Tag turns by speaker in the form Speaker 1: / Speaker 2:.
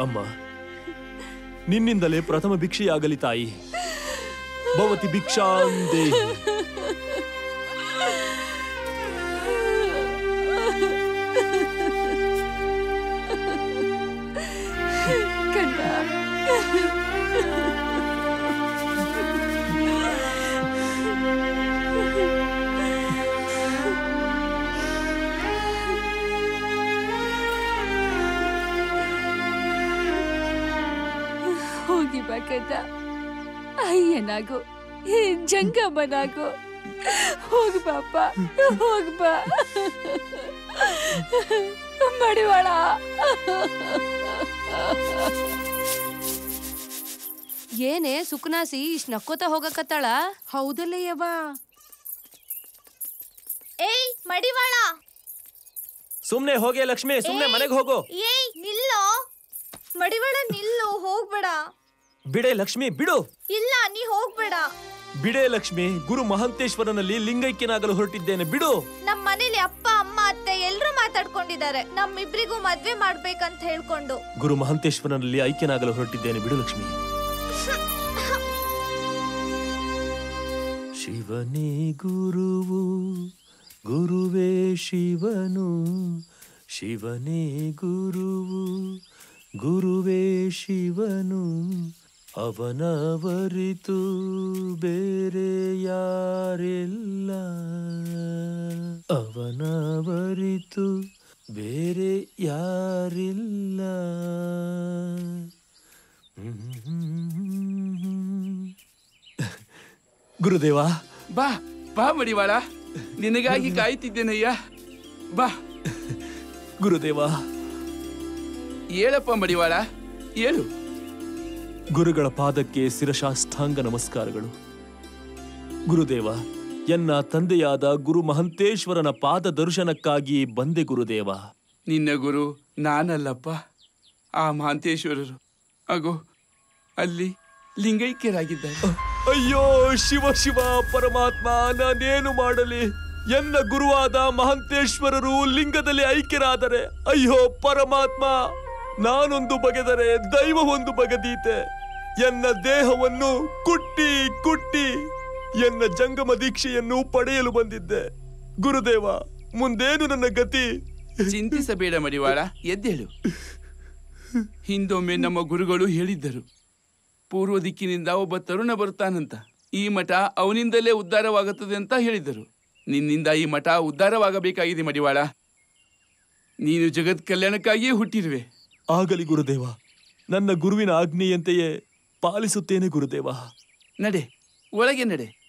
Speaker 1: ಅಮ್ಮ ನಿನ್ನಿಂದಲೇ ಪ್ರಥಮ ಭಿಕ್ಷೆಯಾಗಲಿ ತಾಯಿ ಭವತಿ ಭಿಕ್ಷಾಂದೇ
Speaker 2: ಕಂದ ಹೋಗಿ ಬಾ ಕಂದ ಅಯ್ಯನಾಗು ಜಂಗಮ್ಮನಾಗು ಹೋಗ್ ಬಾಪ ಹೋಗ್ ಬಾ ಮಡಿವಾಳ
Speaker 3: ಏನೇ ಸುಖನಾಸಿ ಇಷ್ಟ್ ನಕ್ಕೋತ ಹೋಗಕತ್ತಾಳ ಹೌದಲ್ಲ ಯವ್ವ
Speaker 4: ಏಯ್ ಮಡಿವಾಳ
Speaker 1: ಸುಮ್ನೆ ಹೋಗೆ ಲಕ್ಷ್ಮಿ ಸುಮ್ನೆ ಮನೆಗೆ ಹೋಗು
Speaker 4: ಏಯ್ ನಿಲ್ಲೋ ಮಡಿವಾಳ ನಿಲ್ಲು ಹೋಗ್ಬೇಡ
Speaker 1: ಬಿಡೆ ಲಕ್ಷ್ಮಿ ಬಿಡು
Speaker 4: ಇಲ್ಲ ನೀ ಹೋಗ್ಬೇಡ
Speaker 1: ಬಿಡೆ ಲಕ್ಷ್ಮಿ ಗುರು ಮಹಂತೇಶ್ವರನಲ್ಲಿ ಲಿಂಗೈಕ್ಯನಾಗಲು ಹೊರಟಿದ್ದೇನೆ ಬಿಡು
Speaker 4: ನಮ್ ಮನೇಲಿ ಅಪ್ಪ ಅಮ್ಮ ಅತ್ತೆ ಎಲ್ರೂ ಮಾತಾಡ್ಕೊಂಡಿದ್ದಾರೆ ನಮ್ಮಿಬ್ರಿಗೂ ಮದ್ವೆ ಮಾಡ್ಬೇಕಂತ ಹೇಳ್ಕೊಂಡು
Speaker 1: ಗುರು ಮಹಂತೇಶ್ವರನಲ್ಲಿ ಐಕ್ಯನಾಗಲು ಹೊರಟಿದ್ದೇನೆ ಬಿಡು ಲಕ್ಷ್ಮಿ ಶಿವನೇ ಗುರುವು ಗುರುವೇ ಶಿವನು ಶಿವನೇ ಗುರುವು ಗುರುವೇ ಶಿವನು ಅವನವರಿತು ಬೇರೆ ಯಾರೆಲ್ಲ ಅವನವರಿತು ಬೇರೆ ಯಾರಿಲ್ಲ ಗುರುದೇವ
Speaker 5: ಬಾ ಬಾ ಮಡಿವಾಳ ನಿನಗಾಗಿ ಕಾಯ್ತಿದ್ದೇನಯ್ಯ ಬಾ
Speaker 1: ಗುರುದೇವ
Speaker 5: ಹೇಳಪ್ಪ ಮಡಿವಾಳ ಹೇಳು
Speaker 1: ಗುರುಗಳ ಪಾದಕ್ಕೆ ಶಿರಶಾಷ್ಟಾಂಗ ನಮಸ್ಕಾರಗಳು ಗುರುದೇವ ಎನ್ನ ತಂದೆಯಾದ ಗುರು ಮಹಂತೇಶ್ವರನ ಪಾದ ದರ್ಶನಕ್ಕಾಗಿ ಬಂದೆ ಗುರುದೇವ
Speaker 5: ನಿನ್ನ ಗುರು ನಾನಲ್ಲಪ್ಪ ಆ ಮಹಾಂತೇಶ್ವರರು ಅಗೋ ಅಲ್ಲಿ ಲಿಂಗೈಕ್ಯರಾಗಿದ್ದಾರೆ
Speaker 1: ಅಯ್ಯೋ ಶಿವ ಶಿವ ಪರಮಾತ್ಮ ನಾನೇನು ಮಾಡಲಿ ಎನ್ನ ಗುರುವಾದ ಮಹಂತೇಶ್ವರರು ಲಿಂಗದಲ್ಲಿ ಐಕ್ಯರಾದರೆ ಅಯ್ಯೋ ಪರಮಾತ್ಮ ನಾನೊಂದು ಬಗೆದರೆ ದೈವ ಒಂದು ಬಗೆದೀತೆ ಎನ್ನ ದೇಹವನ್ನು ಕುಟ್ಟಿ ಕುಟ್ಟಿ ಎನ್ನ ಜಂಗಮ ದೀಕ್ಷೆಯನ್ನು ಪಡೆಯಲು ಬಂದಿದ್ದೆ ಗುರುದೇವ ಮುಂದೇನು ನನ್ನ ಗತಿ
Speaker 5: ಚಿಂತಿಸಬೇಡ ಮಡಿವಾಳ ಎದ್ದೇಳು ಹಿಂದೊಮ್ಮೆ ನಮ್ಮ ಗುರುಗಳು ಹೇಳಿದ್ದರು ಪೂರ್ವ ದಿಕ್ಕಿನಿಂದ ಒಬ್ಬ ತರುಣ ಬರುತ್ತಾನಂತ ಈ ಮಠ ಅವನಿಂದಲೇ ಉದ್ಧಾರವಾಗುತ್ತದೆ ಅಂತ ಹೇಳಿದ್ದರು ನಿನ್ನಿಂದ ಈ ಮಠ ಉದ್ಧಾರವಾಗಬೇಕಾಗಿದೆ ಮಡಿವಾಳ ನೀನು ಜಗತ್ ಕಲ್ಯಾಣಕ್ಕಾಗಿಯೇ ಹುಟ್ಟಿರುವೆ
Speaker 1: ಆಗಲಿ ಗುರುದೇವ ನನ್ನ ಗುರುವಿನ ಆಜ್ಞೆಯಂತೆಯೇ ಪಾಲಿಸುತ್ತೇನೆ ಗುರುದೇವ
Speaker 5: ನಡೆ ಒಳಗೆ ನಡೆ